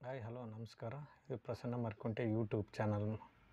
hi hello ನಮಸ್ಕಾರ ಇದು Prasanna ಮರ್ಕುಂಟೆ YouTube channel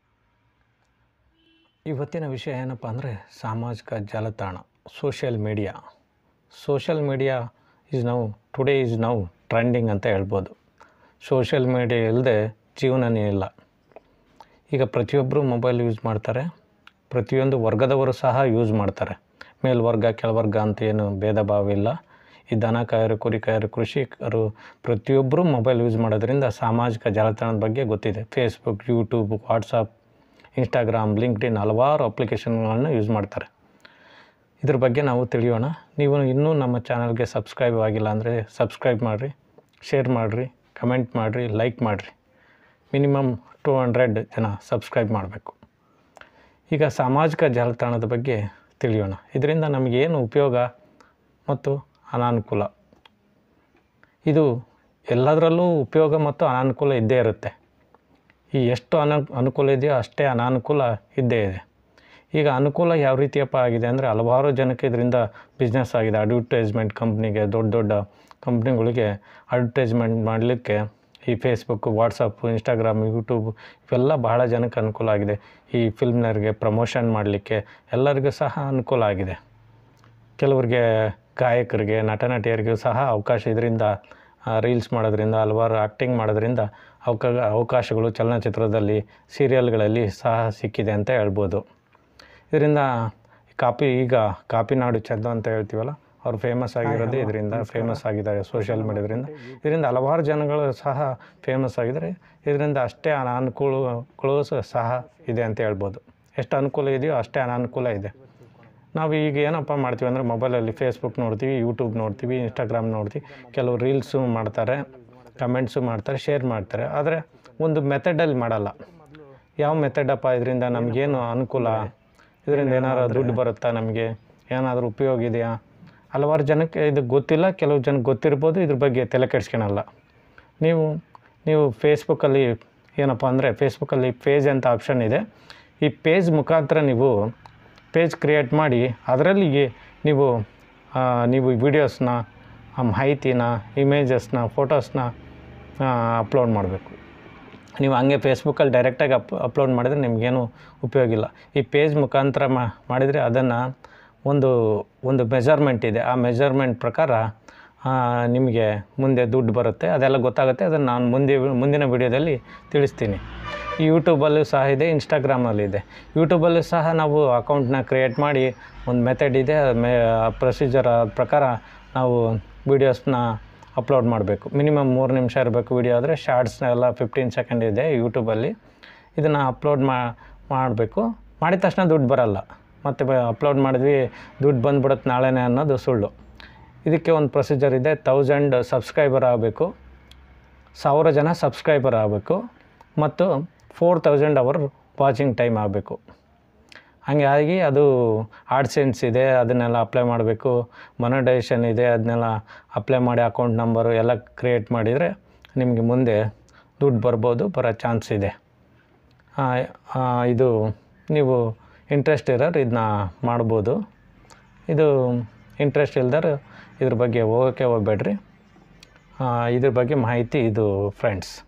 ಇವತ್ತಿನ ವಿಷಯ ಏನಪ್ಪ ಅಂದರೆ ಸಾಮಾಜಿಕ ಜಾಲತಾಣ social media social media is now today is now trending ಅಂತ ಹೇಳ್ಬೋದು ಸೋಷಿಯಲ್ ಮೀಡಿಯಾ ಇಲ್ಲದೆ ಜೀವನನೇ ಇಲ್ಲ ಈಗ ಪ್ರತಿಯೊಬ್ಬರು ಮೊಬೈಲ್ ಯೂಸ್ ಮಾಡ್ತಾರೆ ಪ್ರತಿಯೊಂದು ವರ್ಗದವರು ಸಹ ಯೂಸ್ ಮಾಡ್ತಾರೆ ಮೇಲ್ವರ್ಗ ಕೆಳವರ್ಗ ಅಂತ ಏನು ಭೇದ ಭಾವ ಇಲ್ಲ ಈ ದನ ಕಾಯರು ಕುರಿ ಕಾಯರು ಕೃಷಿಕರು ಪ್ರತಿಯೊಬ್ಬರು ಮೊಬೈಲ್ ಯೂಸ್ ಮಾಡೋದ್ರಿಂದ ಸಾಮಾಜಿಕ ಜಾಲತಾಣದ ಬಗ್ಗೆ ಗೊತ್ತಿದೆ Facebook YouTube WhatsApp Instagram LinkedIn ಹಲವಾರು ಅಪ್ಲಿಕೇಶನ್ಗಳನ್ನು ಯೂಸ್ ಮಾಡ್ತಾರೆ ಇದ್ರ ಬಗ್ಗೆ ನಾವು ತಿಳಿಯೋಣ ನೀವು ಇನ್ನೂ ನಮ್ಮ ಚಾನಲ್ಗೆ ಸಬ್ಸ್ಕ್ರೈಬ್ ಆಗಿಲ್ಲ ಅಂದರೆ ಸಬ್ಸ್ಕ್ರೈಬ್ ಮಾಡಿರಿ ಶೇರ್ ಮಾಡಿರಿ ಕಮೆಂಟ್ ಮಾಡಿರಿ ಲೈಕ್ ಮಾಡಿರಿ ಮಿನಿಮಮ್ ಟೂ ಹಂಡ್ರೆಡ್ ಜನ ಸಬ್ಸ್ಕ್ರೈಬ್ ಮಾಡಬೇಕು ಈಗ ಸಾಮಾಜಿಕ ಜಾಲತಾಣದ ಬಗ್ಗೆ ತಿಳಿಯೋಣ ಇದರಿಂದ ನಮಗೇನು ಉಪಯೋಗ ಮತ್ತು ಅನಾನುಕೂಲ ಇದು ಎಲ್ಲದರಲ್ಲೂ ಉಪಯೋಗ ಮತ್ತು ಅನಾನುಕೂಲ ಇದ್ದೇ ಇರುತ್ತೆ ಈ ಎಷ್ಟು ಅನ ಅನುಕೂಲ ಇದೆಯೋ ಅಷ್ಟೇ ಅನಾನುಕೂಲ ಇದ್ದೇ ಇದೆ ಈಗ ಅನುಕೂಲ ಯಾವ ರೀತಿಯಪ್ಪ ಆಗಿದೆ ಅಂದರೆ ಹಲವಾರು ಜನಕ್ಕೆ ಇದರಿಂದ ಬಿಸ್ನೆಸ್ ಆಗಿದೆ ಅಡ್ವರ್ಟೈಸ್ಮೆಂಟ್ ಕಂಪ್ನಿಗೆ ದೊಡ್ಡ ದೊಡ್ಡ ಕಂಪ್ನಿಗಳಿಗೆ ಅಡ್ವರ್ಟೈಸ್ಮೆಂಟ್ ಮಾಡಲಿಕ್ಕೆ ಈ ಫೇಸ್ಬುಕ್ಕು ವಾಟ್ಸಪ್ಪು ಇನ್ಸ್ಟಾಗ್ರಾಮ್ ಯೂಟ್ಯೂಬ್ ಇವೆಲ್ಲ ಬಹಳ ಜನಕ್ಕೆ ಅನುಕೂಲ ಆಗಿದೆ ಈ ಫಿಲ್ಮ್ನವ್ರಿಗೆ ಪ್ರಮೋಷನ್ ಮಾಡಲಿಕ್ಕೆ ಎಲ್ಲರಿಗೂ ಸಹ ಅನುಕೂಲ ಆಗಿದೆ ಕೆಲವ್ರಿಗೆ ಗಾಯಕರಿಗೆ ನಟ ನಟಿಯರಿಗೂ ಸಹ ಅವಕಾಶ ಇದರಿಂದ ರೀಲ್ಸ್ ಮಾಡೋದ್ರಿಂದ ಹಲವಾರು ಆ್ಯಕ್ಟಿಂಗ್ ಮಾಡೋದ್ರಿಂದ ಅವಕ ಅವಕಾಶಗಳು ಚಲನಚಿತ್ರದಲ್ಲಿ ಸೀರಿಯಲ್ಗಳಲ್ಲಿ ಸಹ ಸಿಕ್ಕಿದೆ ಅಂತ ಹೇಳ್ಬೋದು ಇದರಿಂದ ಕಾಪಿ ಈಗ ಕಾಪಿನಾಡು ಚಂದ ಅಂತ ಹೇಳ್ತೀವಲ್ಲ ಅವ್ರು ಫೇಮಸ್ ಆಗಿರೋದೇ ಇದರಿಂದ ಫೇಮಸ್ ಆಗಿದ್ದಾರೆ ಸೋಷಿಯಲ್ ಮೀಡಿಯಾದ್ರಿಂದ ಇದರಿಂದ ಹಲವಾರು ಜನಗಳು ಸಹ ಫೇಮಸ್ ಆಗಿದ್ದಾರೆ ಇದರಿಂದ ಅಷ್ಟೇ ಅನಾನುಕೂಲಗಳು ಸಹ ಇದೆ ಅಂತ ಹೇಳ್ಬೋದು ಎಷ್ಟು ಅನುಕೂಲ ಇದೆಯೋ ಅಷ್ಟೇ ಅನಾನುಕೂಲ ಇದೆ ನಾವು ಈಗ ಏನಪ್ಪ ಮಾಡ್ತೀವಿ ಅಂದರೆ ಮೊಬೈಲಲ್ಲಿ ಫೇಸ್ಬುಕ್ ನೋಡ್ತೀವಿ ಯೂಟ್ಯೂಬ್ ನೋಡ್ತೀವಿ ಇನ್ಸ್ಟಾಗ್ರಾಮ್ ನೋಡ್ತೀವಿ ಕೆಲವು ರೀಲ್ಸು ಮಾಡ್ತಾರೆ ಕಮೆಂಟ್ಸು ಮಾಡ್ತಾರೆ ಶೇರ್ ಮಾಡ್ತಾರೆ ಆದರೆ ಒಂದು ಮೆಥಡಲ್ಲಿ ಮಾಡಲ್ಲ ಯಾವ ಮೆಥಡಪ್ಪ ಇದರಿಂದ ನಮಗೇನು ಅನುಕೂಲ ಇದರಿಂದ ಏನಾರು ದುಡ್ಡು ಬರುತ್ತಾ ನಮಗೆ ಏನಾದರೂ ಉಪಯೋಗ ಇದೆಯಾ ಹಲವಾರು ಜನಕ್ಕೆ ಇದು ಗೊತ್ತಿಲ್ಲ ಕೆಲವು ಜನಕ್ಕೆ ಗೊತ್ತಿರ್ಬೋದು ಇದ್ರ ಬಗ್ಗೆ ತಲೆ ಕೆಡಿಸ್ಕೊಳಲ್ಲ ನೀವು ನೀವು ಫೇಸ್ಬುಕ್ಕಲ್ಲಿ ಏನಪ್ಪ ಅಂದರೆ ಫೇಸ್ಬುಕ್ಕಲ್ಲಿ ಪೇಜ್ ಅಂತ ಆಪ್ಷನ್ ಇದೆ ಈ ಪೇಜ್ ಮುಖಾಂತರ ನೀವು ಪೇಜ್ ಕ್ರಿಯೇಟ್ ಮಾಡಿ ಅದರಲ್ಲಿ ನೀವು ಆ, ನೀವು ವಿಡಿಯೋಸ್ನ ಮಾಹಿತಿನ ಇಮೇಜಸ್ನ ಫೋಟೋಸ್ನ ಅಪ್ಲೋಡ್ ಮಾಡಬೇಕು ನೀವು ಹಂಗೆ ಫೇಸ್ಬುಕ್ಕಲ್ಲಿ ಡೈರೆಕ್ಟಾಗಿ ಅಪ್ ಅಪ್ಲೋಡ್ ಮಾಡಿದರೆ ನಿಮಗೇನು ಉಪಯೋಗ ಇಲ್ಲ ಈ ಪೇಜ್ ಮುಖಾಂತರ ಮಾಡಿದರೆ ಅದನ್ನು ಒಂದು ಒಂದು ಮೆಜರ್ಮೆಂಟ್ ಇದೆ ಆ ಮೆಜರ್ಮೆಂಟ್ ಪ್ರಕಾರ ಆ, ನಿಮಗೆ ಮುಂದೆ ದುಡ್ಡು ಬರುತ್ತೆ ಅದೆಲ್ಲ ಗೊತ್ತಾಗುತ್ತೆ ಅದನ್ನು ನಾನು ಮುಂದೆ ಮುಂದಿನ ವಿಡಿಯೋದಲ್ಲಿ ತಿಳಿಸ್ತೀನಿ ಈ ಯೂಟ್ಯೂಬಲ್ಲೂ ಸಹ ಇದೆ ಇನ್ಸ್ಟಾಗ್ರಾಮಲ್ಲಿ ಇದೆ ಯೂಟ್ಯೂಬಲ್ಲೂ ಸಹ ನಾವು ಅಕೌಂಟ್ನ ಕ್ರಿಯೇಟ್ ಮಾಡಿ ಒಂದು ಮೆಥಡ್ ಇದೆ ಮೇ ಪ್ರೊಸೀಜರ್ ಪ್ರಕಾರ ನಾವು ವೀಡಿಯೋಸ್ನ ಅಪ್ಲೋಡ್ ಮಾಡಬೇಕು ಮಿನಿಮಮ್ ಮೂರು ನಿಮಿಷ ಇರಬೇಕು ವೀಡಿಯೋ ಆದರೆ ಶಾರ್ಟ್ಸ್ನ ಎಲ್ಲ ಫಿಫ್ಟೀನ್ ಸೆಕೆಂಡ್ ಇದೆ ಯೂಟ್ಯೂಬಲ್ಲಿ ಇದನ್ನು ಅಪ್ಲೋಡ್ ಮಾಡಬೇಕು ಮಾಡಿದ ತಕ್ಷಣ ದುಡ್ಡು ಬರಲ್ಲ ಮತ್ತು ಅಪ್ಲೋಡ್ ಮಾಡಿದ್ವಿ ದುಡ್ಡು ಬಂದ್ಬಿಡುತ್ತೆ ನಾಳೆನೇ ಅನ್ನೋದು ಸುಳ್ಳು ಇದಕ್ಕೆ ಒಂದು ಪ್ರೊಸೀಜರ್ ಇದೆ ತೌಸಂಡ್ ಸಬ್ಸ್ಕ್ರೈಬರ್ ಆಗಬೇಕು ಸಾವಿರ ಜನ ಸಬ್ಸ್ಕ್ರೈಬರ್ ಆಗಬೇಕು ಮತ್ತು four thousand hour watching time ಆಗಬೇಕು ಹಾಗೆ ಆಗಿ ಅದು ಆಡ್ಸೆನ್ಸ್ ಇದೆ ಅದನ್ನೆಲ್ಲ ಅಪ್ಲೈ ಮಾಡಬೇಕು ಮೊನಡೈಸೇಷನ್ ಇದೆ ಅದನ್ನೆಲ್ಲ ಅಪ್ಲೈ ಮಾಡಿ ಅಕೌಂಟ್ ನಂಬರು ಎಲ್ಲ ಕ್ರಿಯೇಟ್ ಮಾಡಿದರೆ ನಿಮಗೆ ಮುಂದೆ ದುಡ್ಡು ಬರ್ಬೋದು ಬರೋ ಚಾನ್ಸ್ ಇದೆ ಆ, ಆ, ಇದು ನೀವು ಇಂಟ್ರೆಸ್ಟ್ ಇರೋರು ಇದನ್ನ ಮಾಡ್ಬೋದು ಇದು ಇಂಟ್ರೆಸ್ಟ್ ಇಲ್ದರು ಇದ್ರ ಬಗ್ಗೆ ಹೋಗೋಕ್ಕೆ ಹೋಗ್ಬೇಡ್ರಿ ಆ, ಇದ್ರ ಬಗ್ಗೆ ಮಾಹಿತಿ ಇದು ಫ್ರೆಂಡ್ಸ್